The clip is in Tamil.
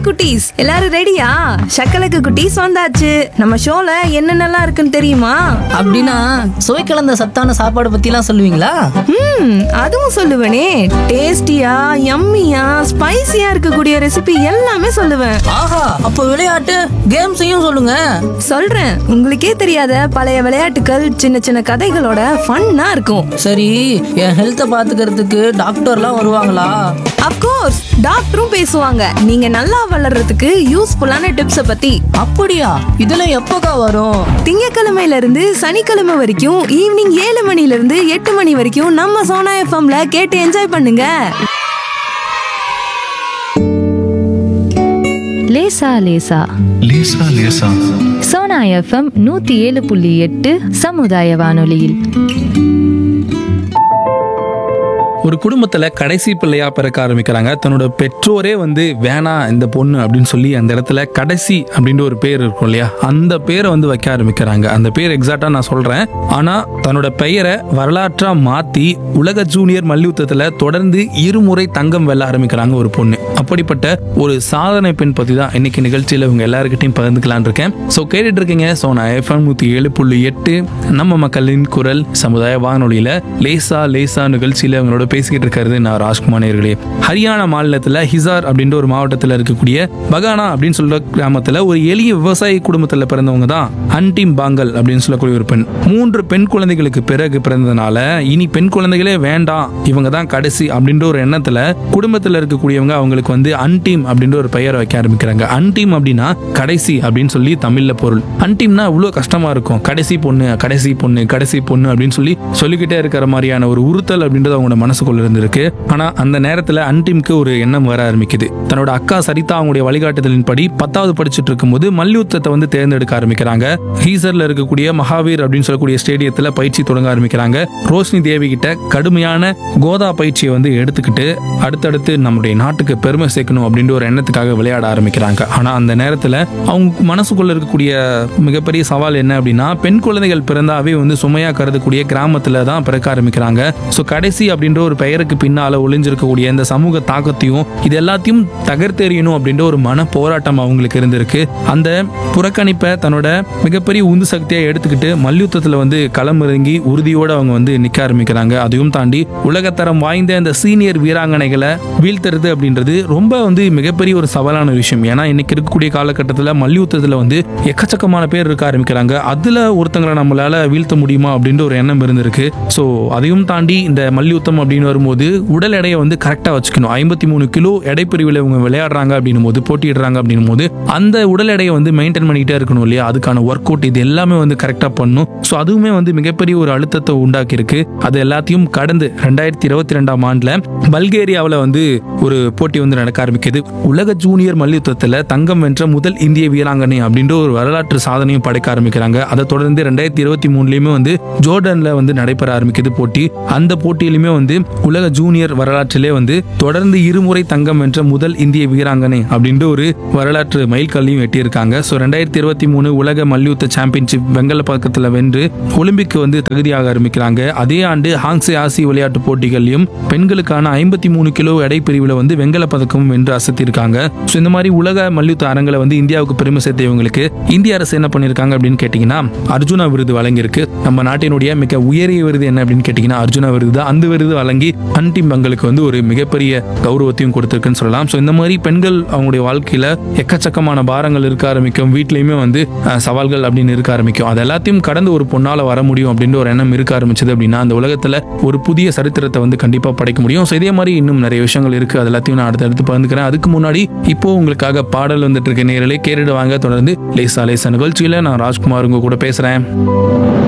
குட்டீஸ் எல்லாரும் ரெடியா சக்கலக்கு குட்டீஸ் வந்தாச்சு நம்ம ஷோல என்னென்னலாம் இருக்குன்னு தெரியுமா அப்படின்னா சுவை கலந்த சத்தான சாப்பாடு பத்திலாம் சொல்லுவீங்களா ம் அதுவும் சொல்லுவேனே டேஸ்டியா யம்மியா ஸ்பைசியா இருக்கக்கூடிய ரெசிபி எல்லாமே சொல்லுவேன் ஆஹா அப்ப விளையாட்டு கேம்ஸையும் சொல்லுங்க சொல்றேன் உங்களுக்கே தெரியாத பழைய விளையாட்டுகள் சின்ன சின்ன கதைகளோட ஃபன்னா இருக்கும் சரி என் ஹெல்த்தை பாத்துக்கிறதுக்கு டாக்டர்லாம் வருவாங்களா அப்கோர்ஸ் டாக்டரும் பேசுவாங்க நீங்க நல்லா வளர்றதுக்கு யூஸ்ஃபுல்லான டிப்ஸ பத்தி அப்படியா இதெல்லாம் எப்போக்கா வரும் திங்கக்கிழமையில இருந்து சனிக்கிழமை வரைக்கும் ஈவினிங் ஏழு மணில இருந்து எட்டு மணி வரைக்கும் நம்ம சோனா எஃப்எம்ல கேட்டு என்ஜாய் பண்ணுங்க லேசா லேசா லேசா லேசா சோனா எஃப்எம் நூத்தி ஏழு புள்ளி எட்டு சமுதாய வானொலியில் ஒரு குடும்பத்துல கடைசி பிள்ளையா பிறக்க ஆரம்பிக்கிறாங்க தன்னோட பெற்றோரே வந்து வேணாம் இந்த பொண்ணு அப்படின்னு சொல்லி அந்த இடத்துல கடைசி அப்படின்ற ஒரு பேர் இருக்கும் இல்லையா அந்த பேரை வந்து வைக்க ஆரம்பிக்கிறாங்க அந்த பேர் எக்ஸாக்டா நான் சொல்றேன் ஆனா தன்னோட பெயரை வரலாற்றா மாத்தி உலக ஜூனியர் மல்யுத்தத்துல தொடர்ந்து இருமுறை தங்கம் வெல்ல ஆரம்பிக்கிறாங்க ஒரு பொண்ணு அப்படிப்பட்ட ஒரு சாதனை பெண் பத்தி தான் இன்னைக்கு நிகழ்ச்சியில உங்க எல்லாருக்கிட்டையும் பகிர்ந்துக்கலாம்னு இருக்கேன் ஸோ கேட்டுட்டு இருக்கீங்க ஸோ நான் எஃப்எம் நூத்தி ஏழு புள்ளி எட்டு நம்ம மக்களின் குரல் சமுதாய வானொலியில லேசா லேசா நிகழ்ச்சியில உங்களோட பேசிக்கிட்டு இருக்கிறது நான் ராஜ்குமார் நேர்களே ஹரியானா மாநிலத்துல ஹிசார் அப்படின்ற ஒரு மாவட்டத்தில் இருக்கக்கூடிய பகானா அப்படின்னு சொல்ற கிராமத்துல ஒரு எளிய விவசாய குடும்பத்துல பிறந்தவங்க தான் அன்டிம் பாங்கல் அப்படின்னு சொல்லக்கூடிய ஒரு பெண் மூன்று பெண் குழந்தைகளுக்கு பிறகு பிறந்ததுனால இனி பெண் குழந்தைகளே வேண்டாம் இவங்க தான் கடைசி அப்படின்ற ஒரு எண்ணத்துல குடும்பத்துல இருக்கக்கூடியவங்க அவங்களுக்கு வந்து அன்டீம் அப்படின்ற ஒரு பெயரை வைக்க ஆரம்பிக்கிறாங்க அன்டீம் அப்படின்னா கடைசி அப்படின்னு சொல்லி தமிழ்ல பொருள் அன்டீம்னா இவ்வளவு கஷ்டமா இருக்கும் கடைசி பொண்ணு கடைசி பொண்ணு கடைசி பொண்ணு அப்படின்னு சொல்லி சொல்லிக்கிட்டே இருக்கிற மாதிரியான ஒரு உறுத்தல் அப்படின்றது அவங்களோட மனசுக்குள்ள இருந்திருக்கு ஆனா அந்த நேரத்துல அன்டீம்க்கு ஒரு எண்ணம் வர ஆரம்பிக்குது தன்னோட அக்கா சரிதா அவங்களுடைய வழிகாட்டுதலின்படி பத்தாவது படிச்சுட்டு இருக்கும்போது மல்யுத்தத்தை வந்து தேர்ந்தெடுக்க ஆரம்பிக்கிறாங்க ஹீசர்ல இருக்கக்கூடிய மகாவீர் அப்படின்னு சொல்லக்கூடிய ஸ்டேடியத்துல பயிற்சி தொடங்க ஆரம்பிக்கிறாங்க ரோஷினி தேவி கிட்ட கடுமையான கோதா பயிற்சியை வந்து எடுத்துக்கிட்டு அடுத்தடுத்து நம்முடைய நாட்டுக்கு பெருமை சேர்க்கணும் அப்படின்ற ஒரு எண்ணத்துக்காக விளையாட ஆரம்பிக்கிறாங்க ஆனா அந்த நேரத்துல அவங்க மனசுக்குள்ள இருக்கக்கூடிய மிகப்பெரிய சவால் என்ன அப்படின்னா பெண் குழந்தைகள் பிறந்தாவே வந்து சுமையா கருதக்கூடிய கிராமத்துல தான் பிறக்க ஆரம்பிக்கிறாங்க ஸோ கடைசி அப்படின்ற ஒரு பெயருக்கு பின்னால ஒளிஞ்சிருக்கக்கூடிய இந்த சமூக தாக்கத்தையும் இது எல்லாத்தையும் தகர்த்தெறியணும் அப்படின்ற ஒரு மன போராட்டம் அவங்களுக்கு இருந்திருக்கு அந்த புறக்கணிப்பை தன்னோட மிகப்பெரிய உந்து சக்தியா எடுத்துக்கிட்டு மல்யுத்தத்துல வந்து களம் இறங்கி உறுதியோட அவங்க வந்து நிக்க ஆரம்பிக்கிறாங்க அதையும் தாண்டி உலகத்தரம் வாய்ந்த இந்த சீனியர் வீராங்கனைகளை வீழ்த்துறது அப்படின்றது ரொம்ப வந்து மிகப்பெரிய ஒரு சவாலான விஷயம் ஏன்னா இன்னைக்கு இருக்கக்கூடிய காலகட்டத்தில் மல்யுத்தத்தில் வந்து எக்கச்சக்கமான பேர் இருக்க ஆரம்பிக்கிறாங்க அதுல ஒருத்தங்களை நம்மளால வீழ்த்த முடியுமா அப்படின்ற ஒரு எண்ணம் இருந்திருக்கு ஸோ அதையும் தாண்டி இந்த மல்யுத்தம் அப்படின்னு வரும்போது உடல் எடையை வந்து கரெக்டாக வச்சுக்கணும் ஐம்பத்தி மூணு கிலோ எடைப்பிரிவில் இவங்க விளையாடுறாங்க அப்படின்னும் போது போட்டிடுறாங்க அப்படின்னும் போது அந்த உடல் எடையை வந்து மெயின்டைன் பண்ணிக்கிட்டே இருக்கணும் இல்லையா அதுக்கான ஒர்க் அவுட் இது எல்லாமே வந்து கரெக்டாக பண்ணணும் ஸோ அதுவுமே வந்து மிகப்பெரிய ஒரு அழுத்தத்தை உண்டாக்கி இருக்கு அது எல்லாத்தையும் கடந்து ரெண்டாயிரத்தி இருபத்தி ரெண்டாம் ஆண்டுல பல்கேரியாவில் வந்து ஒரு போட்டி வந்து நடக்க ஆரம்பிக்குது உலக ஜூனியர் மல்யுத்தத்தில் தங்கம் வென்ற முதல் இந்திய வீராங்கனை அப்படின்ற ஒரு வரலாற்று சாதனையும் படைக்க ஆரம்பிக்கிறாங்க அதை தொடர்ந்து ரெண்டாயிரத்தி இருபத்தி மூணுலயுமே வந்து ஜோர்டன்ல வந்து நடைபெற ஆரம்பிக்குது போட்டி அந்த போட்டியிலுமே வந்து உலக ஜூனியர் வரலாற்றிலே வந்து தொடர்ந்து இருமுறை தங்கம் வென்ற முதல் இந்திய வீராங்கனை அப்படின்ற ஒரு வரலாற்று மைல்கல்லையும் எட்டியிருக்காங்க ஸோ ரெண்டாயிரத்தி இருபத்தி மூணு உலக மல்யுத்த சாம்பியன்ஷிப் வெங்கல பதக்கத்தில் வென்று ஒலிம்பிக் வந்து தகுதியாக ஆரம்பிக்கிறாங்க அதே ஆண்டு ஹாங்ஸே ஆசிய விளையாட்டு போட்டிகள்லையும் பெண்களுக்கான ஐம்பத்தி மூணு கிலோ எடை பிரிவில் வந்து வெங்கல பதக்கமும் வென்று அசத்திருக்காங்க ஸோ இந்த மாதிரி உலக மல்யுத்த அரங்களை வந்து இந்தியாவுக்கு பெருமை சேர்த்த இவங்களுக்கு இந்திய அரசு என்ன பண்ணியிருக்காங்க அப்படின்னு கேட்டிங்கன்னா அர்ஜுனா விருது வழங்கியிருக்கு நம்ம நாட்டினுடைய மிக உயரிய விருது என்ன அப்படின்னு கேட்டிங்கன்னா அர்ஜுனா விருது தான் அந்த விருது வழங்கி அன்டிம் பங்களுக்கு வந்து ஒரு மிகப்பெரிய கௌரவத்தையும் கொடுத்துருக்குன்னு சொல்லலாம் ஸோ இந்த மாதிரி பெண்கள் அவங்களுடைய வாழ்க்கையில எக்கச்சக்கமான பாரங்கள் இருக்க ஆரம்பிக்கும் வீட்லயுமே வந்து அஹ், சவால்கள் அப்படின்னு இருக்க ஆரம்பிக்கும் அது எல்லாத்தையும் கடந்து ஒரு பொண்ணால வர முடியும் அப்படின்ற ஒரு எண்ணம் இருக்க ஆரம்பிச்சது அப்படின்னா அந்த உலகத்துல ஒரு புதிய சரித்திரத்தை வந்து கண்டிப்பா படைக்க முடியும் ஸோ இதே மாதிரி இன்னும் நிறைய விஷயங்கள் இருக்கு அது எல்லாத்தையும் நான் அடுத்தடுத்து பகிர்ந்துக்கிறேன் அதுக்கு முன்னாடி இப்போ உங்களுக்காக பாடல் வந்துட்டு இருக்க நேரலே கேட்டுட்டு வாங்க தொடர்ந்து லேசா லேசா நிகழ்ச்சியில நான் ராஜ்குமார் உங்க கூட பேசுறேன்